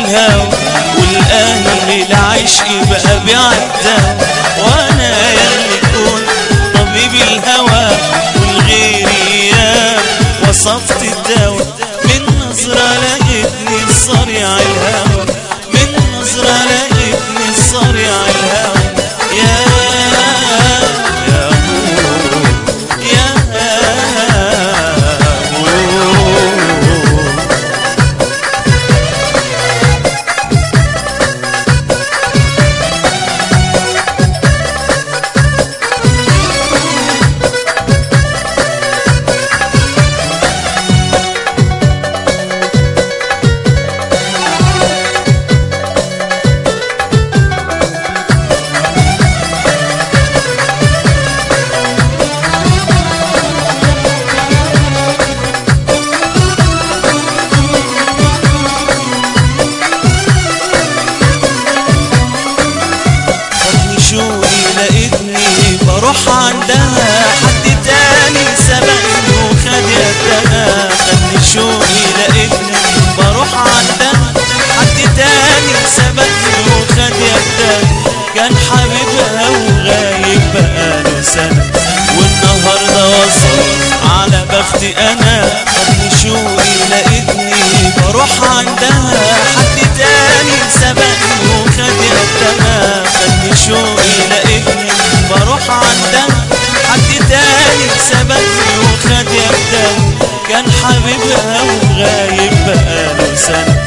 الهوى والاهل العشق بقى بيعدى وانا يلي كنت طبيب الهوى والغيري يا وصفت الدواء من نظرة لقيتني صريع الهوى من نظرة لقيتني صريع الهوى يا يا أبو يا أبو خدني شوقي لقيتني بروح عندها حد تاني سبقني وخد يدها خدني شوقي لقيتني بروح عندها حد تاني سبقني وخد يدها كان حبيبها وغايب بقاله سنة والنهاردة وصل على بختي أنا خدني شوقي لقيتني بروح عندها حد تاني سبقني وخد يدها خدني شوقي لقيتني بروح عندها حد تاني سبقني وخد يدها كان حبيبها وغايب بقاله سنة